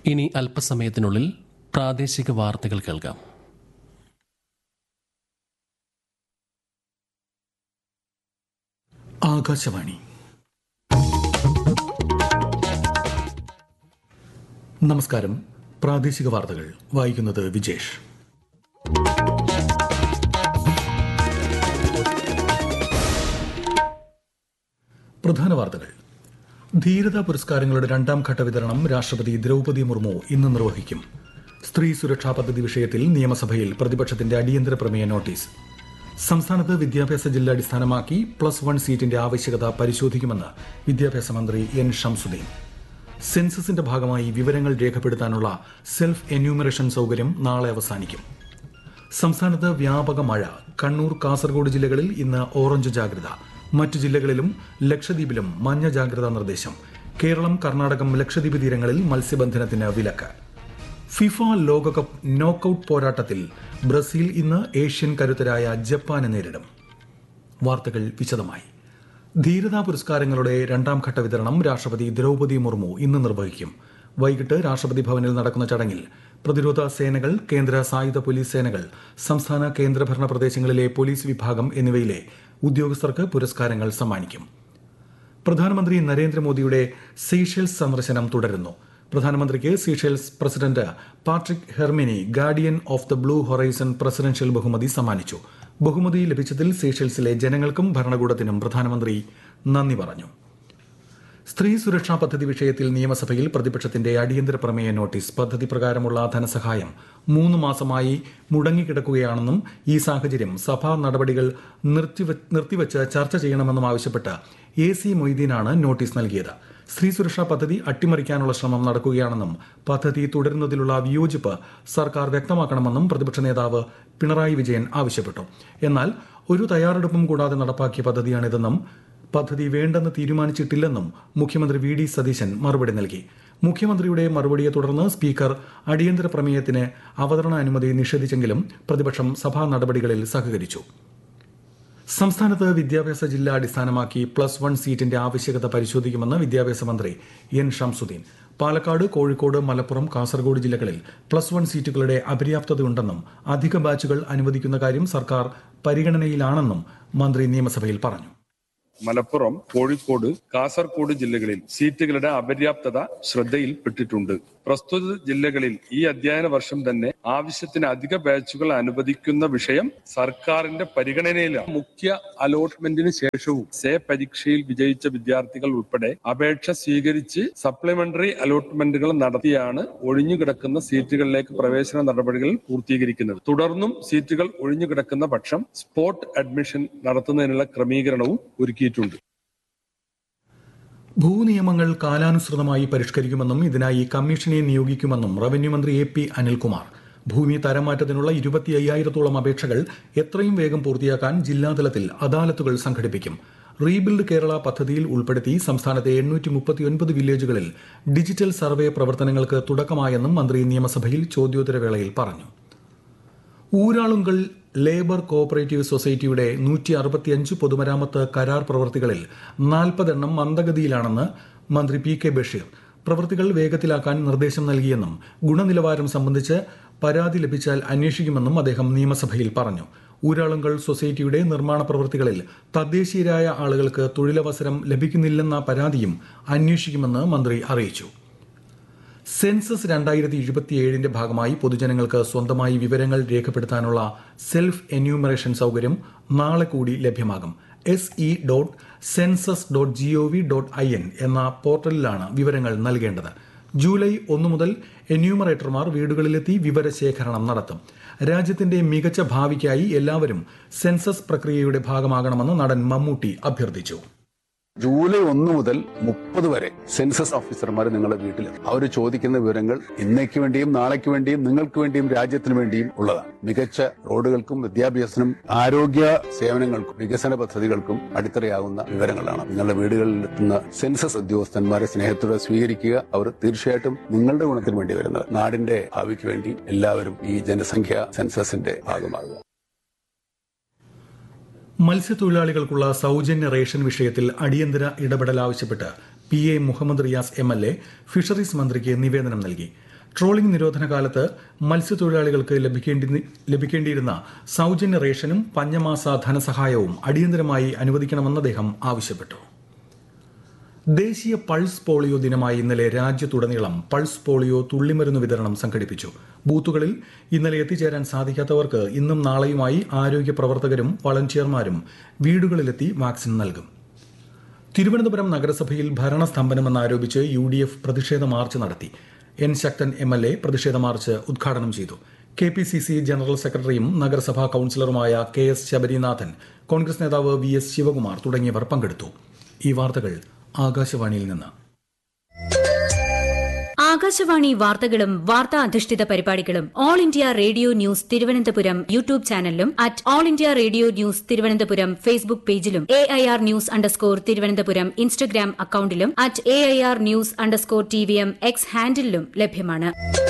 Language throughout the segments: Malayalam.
ഇനി അല്പസമയത്തിനുള്ളിൽ പ്രാദേശിക വാർത്തകൾ കേൾക്കാം ആകാശവാണി നമസ്കാരം പ്രാദേശിക വാർത്തകൾ വായിക്കുന്നത് വിജേഷ് പ്രധാന വാർത്തകൾ ധീരതാ പുരസ്കാരങ്ങളുടെ രണ്ടാം ഘട്ട വിതരണം രാഷ്ട്രപതി ദ്രൗപദി മുർമു ഇന്ന് നിർവഹിക്കും സ്ത്രീ സുരക്ഷാ പദ്ധതി വിഷയത്തിൽ നിയമസഭയിൽ പ്രതിപക്ഷത്തിന്റെ അടിയന്തര പ്രമേയ നോട്ടീസ് സംസ്ഥാനത്ത് വിദ്യാഭ്യാസ ജില്ല അടിസ്ഥാനമാക്കി പ്ലസ് വൺ സീറ്റിന്റെ ആവശ്യകത പരിശോധിക്കുമെന്ന് വിദ്യാഭ്യാസ മന്ത്രി എൻ ഷംസുദ്ദീൻ സെൻസസിന്റെ ഭാഗമായി വിവരങ്ങൾ രേഖപ്പെടുത്താനുള്ള സെൽഫ് എന്യൂമറേഷൻ സൗകര്യം നാളെ അവസാനിക്കും സംസ്ഥാനത്ത് വ്യാപക മഴ കണ്ണൂർ കാസർഗോഡ് ജില്ലകളിൽ ഇന്ന് ഓറഞ്ച് ജാഗ്രത മറ്റു ജില്ലകളിലും ലക്ഷദ്വീപിലും മഞ്ഞ ജാഗ്രതാ നിർദ്ദേശം കേരളം കർണാടകം ലക്ഷദ്വീപ് തീരങ്ങളിൽ മത്സ്യബന്ധനത്തിന് വിലക്ക് ഫിഫ ലോകകപ്പ് നോക്കൌട്ട് പോരാട്ടത്തിൽ ബ്രസീൽ ഇന്ന് ഏഷ്യൻ കരുത്തരായ ജപ്പാനെ നേരിടും വാർത്തകൾ വിശദമായി ധീരതാ പുരസ്കാരങ്ങളുടെ രണ്ടാം ഘട്ട വിതരണം രാഷ്ട്രപതി ദ്രൗപദി മുർമു ഇന്ന് നിർവഹിക്കും വൈകിട്ട് രാഷ്ട്രപതി ഭവനിൽ നടക്കുന്ന ചടങ്ങിൽ പ്രതിരോധ സേനകൾ കേന്ദ്ര സായുധ പോലീസ് സേനകൾ സംസ്ഥാന കേന്ദ്രഭരണ പ്രദേശങ്ങളിലെ പോലീസ് വിഭാഗം എന്നിവയിലെ ഉദ്യോഗസ്ഥർക്ക് പുരസ്കാരങ്ങൾ സമ്മാനിക്കും പ്രധാനമന്ത്രി നരേന്ദ്രമോദിയുടെ സീഷെൽസ് സന്ദർശനം തുടരുന്നു പ്രധാനമന്ത്രിക്ക് Seychelles president Patrick Herminie guardian of the blue horizon presidential ബഹുമതി സമ്മാനിച്ചു ബഹുമതി ലഭിച്ചതിൽ സീഷെൽസിലെ ജനങ്ങൾക്കും ഭരണകൂടത്തിനും പ്രധാനമന്ത്രി നന്ദി പറഞ്ഞു സ്ത്രീ സുരക്ഷാ പദ്ധതി വിഷയത്തിൽ നിയമസഭയിൽ പ്രതിപക്ഷത്തിന്റെ അടിയന്തര പ്രമേയ നോട്ടീസ് പദ്ധതി പ്രകാരമുള്ള ധനസഹായം മൂന്ന് മാസമായി മുടങ്ങിക്കിടക്കുകയാണെന്നും ഈ സാഹചര്യം സഭാ നടപടികൾ നിർത്തിവെ- നിർത്തിവച്ച് ചർച്ച ചെയ്യണമെന്നും ആവശ്യപ്പെട്ട് എ സി മൊയ്തീനാണ് നോട്ടീസ് നൽകിയത് സ്ത്രീ സുരക്ഷാ പദ്ധതി അട്ടിമറിക്കാനുള്ള ശ്രമം നടക്കുകയാണെന്നും പദ്ധതി തുടരുന്നതിലുള്ള വിയോജിപ്പ് സർക്കാർ വ്യക്തമാക്കണമെന്നും പ്രതിപക്ഷ നേതാവ് പിണറായി വിജയൻ ആവശ്യപ്പെട്ടു എന്നാൽ ഒരു തയ്യാറെടുപ്പും കൂടാതെ നടപ്പാക്കിയ പദ്ധതിയാണിതെന്നും പദ്ധതി വേണ്ടെന്ന് തീരുമാനിച്ചിട്ടില്ലെന്നും മുഖ്യമന്ത്രി വി ഡി സതീശൻ മറുപടി നൽകി മുഖ്യമന്ത്രിയുടെ മറുപടിയെ തുടർന്ന് സ്പീക്കർ അടിയന്തര പ്രമേയത്തിന് അവതരണ അനുമതി നിഷേധിച്ചെങ്കിലും പ്രതിപക്ഷം സഭാ നടപടികളിൽ സഹകരിച്ചു സംസ്ഥാനത്ത് വിദ്യാഭ്യാസ ജില്ല അടിസ്ഥാനമാക്കി പ്ലസ് വൺ സീറ്റിന്റെ ആവശ്യകത പരിശോധിക്കുമെന്ന് വിദ്യാഭ്യാസ മന്ത്രി എൻ ഷംസുദ്ദീൻ പാലക്കാട് കോഴിക്കോട് മലപ്പുറം കാസർഗോഡ് ജില്ലകളിൽ പ്ലസ് വൺ സീറ്റുകളുടെ അപര്യാപ്തതയുണ്ടെന്നും അധിക ബാച്ചുകൾ അനുവദിക്കുന്ന കാര്യം സർക്കാർ പരിഗണനയിലാണെന്നും മന്ത്രി നിയമസഭയിൽ പറഞ്ഞു മലപ്പുറം കോഴിക്കോട് കാസർഗോഡ് ജില്ലകളിൽ സീറ്റുകളുടെ അപര്യാപ്തത ശ്രദ്ധയിൽപ്പെട്ടിട്ടുണ്ട് പ്രസ്തുത ജില്ലകളിൽ ഈ അധ്യയന വർഷം തന്നെ ആവശ്യത്തിന് അധിക ബാച്ചുകൾ അനുവദിക്കുന്ന വിഷയം സർക്കാരിന്റെ പരിഗണനയിലാണ് മുഖ്യ അലോട്ട്മെന്റിന് ശേഷവും സേ പരീക്ഷയിൽ വിജയിച്ച വിദ്യാർത്ഥികൾ ഉൾപ്പെടെ അപേക്ഷ സ്വീകരിച്ച് സപ്ലിമെന്ററി അലോട്ട്മെന്റുകൾ നടത്തിയാണ് ഒഴിഞ്ഞുകിടക്കുന്ന സീറ്റുകളിലേക്ക് പ്രവേശന നടപടികൾ പൂർത്തീകരിക്കുന്നത് തുടർന്നും സീറ്റുകൾ ഒഴിഞ്ഞുകിടക്കുന്ന പക്ഷം സ്പോട്ട് അഡ്മിഷൻ നടത്തുന്നതിനുള്ള ക്രമീകരണവും ഒരുക്കിയിട്ടുണ്ട് ഭൂനിയമങ്ങൾ കാലാനുസൃതമായി പരിഷ്കരിക്കുമെന്നും ഇതിനായി കമ്മീഷനെ നിയോഗിക്കുമെന്നും റവന്യൂ മന്ത്രി എ പി അനിൽകുമാർ ഭൂമി തരംമാറ്റത്തിനുള്ള ഇരുപത്തി അയ്യായിരത്തോളം അപേക്ഷകൾ എത്രയും വേഗം പൂർത്തിയാക്കാൻ ജില്ലാതലത്തിൽ അദാലത്തുകൾ സംഘടിപ്പിക്കും റീബിൽഡ് കേരള പദ്ധതിയിൽ ഉൾപ്പെടുത്തി സംസ്ഥാനത്തെ എണ്ണൂറ്റി മുപ്പത്തിയൊൻപത് വില്ലേജുകളിൽ ഡിജിറ്റൽ സർവേ പ്രവർത്തനങ്ങൾക്ക് തുടക്കമായെന്നും മന്ത്രി നിയമസഭയിൽ ചോദ്യോത്തരവേളയിൽ പറഞ്ഞു ഊരാളുങ്കൽ ലേബർ കോഓപ്പറേറ്റീവ് സൊസൈറ്റിയുടെ നൂറ്റി അറുപത്തിയഞ്ച് പൊതുമരാമത്ത് കരാർ പ്രവൃത്തികളിൽ നാൽപ്പതെണ്ണം മന്ദഗതിയിലാണെന്ന് മന്ത്രി പി കെ ബഷീർ പ്രവൃത്തികൾ വേഗത്തിലാക്കാൻ നിർദ്ദേശം നൽകിയെന്നും ഗുണനിലവാരം സംബന്ധിച്ച് പരാതി ലഭിച്ചാൽ അന്വേഷിക്കുമെന്നും അദ്ദേഹം നിയമസഭയിൽ പറഞ്ഞു ഊരാളുങ്കൽ സൊസൈറ്റിയുടെ നിർമ്മാണ പ്രവൃത്തികളിൽ തദ്ദേശീയരായ ആളുകൾക്ക് തൊഴിലവസരം ലഭിക്കുന്നില്ലെന്ന പരാതിയും അന്വേഷിക്കുമെന്ന് മന്ത്രി അറിയിച്ചു സെൻസസ് രണ്ടായിരത്തി ഇരുപത്തിയേഴിന്റെ ഭാഗമായി പൊതുജനങ്ങൾക്ക് സ്വന്തമായി വിവരങ്ങൾ രേഖപ്പെടുത്താനുള്ള സെൽഫ് എന്യൂമറേഷൻ സൗകര്യം നാളെ കൂടി ലഭ്യമാകും S E dot census dot G O V dot I N എന്ന പോർട്ടലിലാണ് വിവരങ്ങൾ നൽകേണ്ടത് ജൂലൈ ഒന്ന് മുതൽ എന്യൂമറേറ്റർമാർ വീടുകളിലെത്തി വിവരശേഖരണം നടത്തും രാജ്യത്തിന്റെ മികച്ച ഭാവിക്കായി എല്ലാവരും സെൻസസ് പ്രക്രിയയുടെ ഭാഗമാകണമെന്ന് നടൻ മമ്മൂട്ടി അഭ്യർത്ഥിച്ചു ജൂലൈ ഒന്ന് മുതൽ മുപ്പത് വരെ സെൻസസ് ഓഫീസർമാർ നിങ്ങളുടെ വീട്ടിൽ അവർ ചോദിക്കുന്ന വിവരങ്ങൾ ഇന്നേക്ക് വേണ്ടിയും നാളേക്ക് വേണ്ടിയും നിങ്ങൾക്ക് വേണ്ടിയും രാജ്യത്തിന് വേണ്ടിയും ഉള്ളതാണ് മികച്ച റോഡുകൾക്കും വിദ്യാഭ്യാസത്തിനും ആരോഗ്യ സേവനങ്ങൾക്കും വികസന പദ്ധതികൾക്കും അടിത്തറയാകുന്ന വിവരങ്ങളാണ് നിങ്ങളുടെ വീടുകളിൽ എത്തുന്ന സെൻസസ് ഉദ്യോഗസ്ഥന്മാരെ സ്നേഹത്തോടെ സ്വീകരിക്കുക അവർ തീർച്ചയായിട്ടും നിങ്ങളുടെ ഗുണത്തിന് വേണ്ടി വരുന്നത് നാടിന്റെ ഭാവിക്ക് വേണ്ടി എല്ലാവരും ഈ ജനസംഖ്യ സെൻസസിന്റെ ഭാഗമാകുക മത്സ്യത്തൊഴിലാളികൾക്കുള്ള സൗജന്യ റേഷൻ വിഷയത്തിൽ അടിയന്തര ഇടപെടൽ ആവശ്യപ്പെട്ട് P A Muhammad Riyas M L A fisheries മന്ത്രിക്ക് നിവേദനം നൽകി ട്രോളിംഗ് നിരോധന കാലത്ത് മത്സ്യത്തൊഴിലാളികൾക്ക് ലഭിക്കേണ്ടി ലഭിക്കേണ്ടിയിരുന്ന സൗജന്യ റേഷനും പഞ്ഞമാസ ധനസഹായവും അടിയന്തരമായി അനുവദിക്കണമെന്ന് അദ്ദേഹം ആവശ്യപ്പെട്ടു ദേശീയ പൾസ് പോളിയോ ദിനമായി ഇന്നലെ രാജ്യത്തുടനീളം പൾസ് പോളിയോ തുള്ളിമരുന്ന് വിതരണം സംഘടിപ്പിച്ചു ബൂത്തുകളിൽ ഇന്നലെ എത്തിച്ചേരാൻ സാധിക്കാത്തവർക്ക് ഇന്നും നാളെയുമായി ആരോഗ്യ പ്രവർത്തകരും വളണ്ടിയർമാരും വീടുകളിലെത്തി വാക്സിൻ നൽകും തിരുവനന്തപുരം നഗരസഭയിൽ ഭരണസ്തംഭനമെന്നാരോപിച്ച് യു ഡി എഫ് പ്രതിഷേധ മാർച്ച് നടത്തി N Sakthan M L A പ്രതിഷേധ മാർച്ച് ഉദ്ഘാടനം ചെയ്തു K P C C general സെക്രട്ടറിയും നഗരസഭാ കൌൺസിലറുമായ കെ എസ് ശബരിനാഥൻ കോൺഗ്രസ് നേതാവ് വി എസ് ശിവകുമാർ തുടങ്ങിയവർ പങ്കെടുത്തു ഈ വാർത്തകൾ ആകാശവാണിയിൽ നിന്ന് ആകാശവാണി വാർത്തകളും വാർത്താ അധിഷ്ഠിത പരിപാടികളും all India radio news Thiruvananthapuram YouTube ചാനലിലും at all India radio news Thiruvananthapuram Facebook പേജിലും A I R news underscore Thiruvananthapuram Instagram അക്കൌണ്ടിലും at A I R news underscore T V M X ഹാൻഡിലും ലഭ്യമാണ്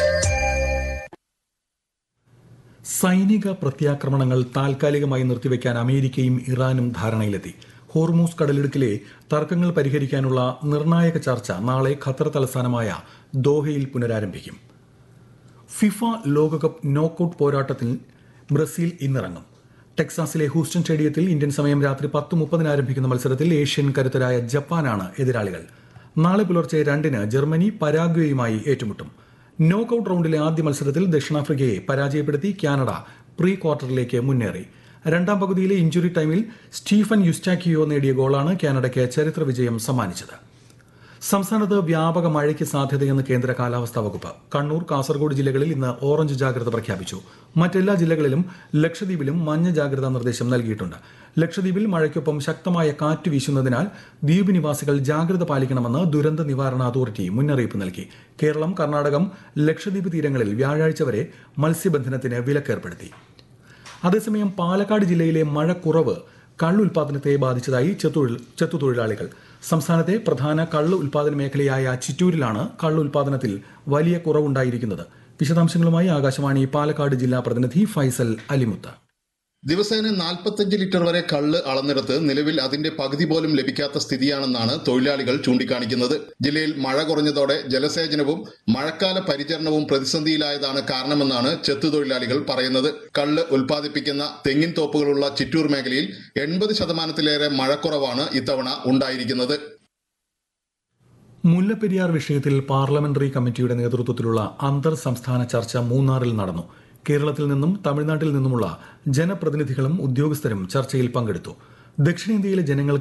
സൈനിക പ്രത്യാക്രമണങ്ങൾ താൽക്കാലികമായി നിർത്തിവെക്കാൻ അമേരിക്കയും ഇറാനും ധാരണയിലെത്തി ഹോർമൂസ് കടലിടുക്കിലെ തർക്കങ്ങൾ പരിഹരിക്കാനുള്ള നിർണായക ചർച്ച നാളെ ഖത്തർ തലസ്ഥാനമായ ദോഹയിൽ പുനരാരംഭിക്കും ഫിഫ ലോകകപ്പ് നോക്കൌട്ട് പോരാട്ടത്തിൽ ബ്രസീൽ ഇന്നിറങ്ങും ടെക്സാസിലെ ഹൂസ്റ്റൺ സ്റ്റേഡിയത്തിൽ ഇന്ത്യൻ സമയം രാത്രി പത്ത് മുപ്പതിന് ആരംഭിക്കുന്ന മത്സരത്തിൽ ഏഷ്യൻ കരുത്തരായ ജപ്പാനാണ് എതിരാളികൾ നാളെ പുലർച്ചെ രണ്ടിന് ജർമ്മനി പരാഗ്വേയുമായി ഏറ്റുമുട്ടും നോക്കൌട്ട് റൗണ്ടിലെ ആദ്യ മത്സരത്തിൽ ദക്ഷിണാഫ്രിക്കയെ പരാജയപ്പെടുത്തി കാനഡ പ്രീ ക്വാർട്ടറിലേക്ക് മുന്നേറി രണ്ടാം പകുതിയിലെ ഇഞ്ചുറി ടൈമിൽ സ്റ്റീഫൻ യുസ്റ്റാക്കിയോ നേടിയ ഗോളാണ് കാനഡയ്ക്ക് ചരിത്ര വിജയം സമ്മാനിച്ചത് സംസ്ഥാനത്ത് വ്യാപക മഴയ്ക്ക് സാധ്യതയെന്ന് കേന്ദ്ര കാലാവസ്ഥാ വകുപ്പ് കണ്ണൂർ കാസർഗോഡ് ജില്ലകളിൽ ഇന്ന് ഓറഞ്ച് ജാഗ്രത പ്രഖ്യാപിച്ചു മറ്റെല്ലാ ജില്ലകളിലും ലക്ഷദ്വീപിലും മഞ്ഞ ജാഗ്രതാ നിർദ്ദേശം നൽകിയിട്ടുണ്ട് ലക്ഷദ്വീപിൽ മഴയ്ക്കൊപ്പം ശക്തമായ കാറ്റ് വീശുന്നതിനാൽ ദ്വീപ് നിവാസികൾ ജാഗ്രത പാലിക്കണമെന്ന് ദുരന്ത നിവാരണ അതോറിറ്റി മുന്നറിയിപ്പ് നൽകി കേരളം കർണാടകം ലക്ഷദ്വീപ് തീരങ്ങളിൽ വ്യാഴാഴ്ച വരെ മത്സ്യബന്ധനത്തിന് വിലക്കേർപ്പെടുത്തി അതേസമയം പാലക്കാട് ജില്ലയിലെ മഴക്കുറവ് കള്ള് ഉൽപാദനത്തെ ബാധിച്ചതായി ചെത്തൊഴിൽ ചെത്തുതൊഴിലാളികൾ സംസ്ഥാനത്തെ പ്രധാന കള്ള് ഉൽപാദന മേഖലയായ ചിറ്റൂരിലാണ് കള്ള് ഉൽപാദനത്തിൽ വലിയ കുറവുണ്ടായിരിക്കുന്നത് വിശദാംശങ്ങളുമായി ആകാശവാണി പാലക്കാട് ജില്ലാ പ്രതിനിധി ഫൈസൽ അലിമുത്ത ദിവസേന നാൽപ്പത്തഞ്ച് ലിറ്റർ വരെ കള്ള് അളന്നെടുത്ത് നിലവിൽ അതിന്റെ പകുതി പോലും ലഭിക്കാത്ത സ്ഥിതിയാണെന്നാണ് തൊഴിലാളികൾ ചൂണ്ടിക്കാണിക്കുന്നത് ജില്ലയിൽ മഴ കുറഞ്ഞതോടെ ജലസേചനവും മഴക്കാല പരിചരണവും പ്രതിസന്ധിയിലായതാണ് കാരണമെന്നാണ് ചെത്തുതൊഴിലാളികൾ പറയുന്നത് കള്ള് ഉൽപ്പാദിപ്പിക്കുന്ന തെങ്ങിൻ തോപ്പുകളുള്ള ചിറ്റൂർ മേഖലയിൽ എൺപത് ശതമാനത്തിലേറെ മഴക്കുറവാണ് ഇത്തവണ ഉണ്ടായിരിക്കുന്നത് മുല്ലപ്പെരിയാർ വിഷയത്തിൽ പാർലമെന്ററി കമ്മിറ്റിയുടെ നേതൃത്വത്തിലുള്ള അന്തർ സംസ്ഥാന ചർച്ച മൂന്നാറിൽ നടന്നു കേരളത്തിൽ നിന്നും തമിഴ്നാട്ടിൽ നിന്നുമുള്ള ജനപ്രതിനിധികളും ഉദ്യോഗസ്ഥരും ചർച്ചയിൽ പങ്കെടുത്തു ദക്ഷിണേന്ത്യയിലെ ജനങ്ങൾക്ക്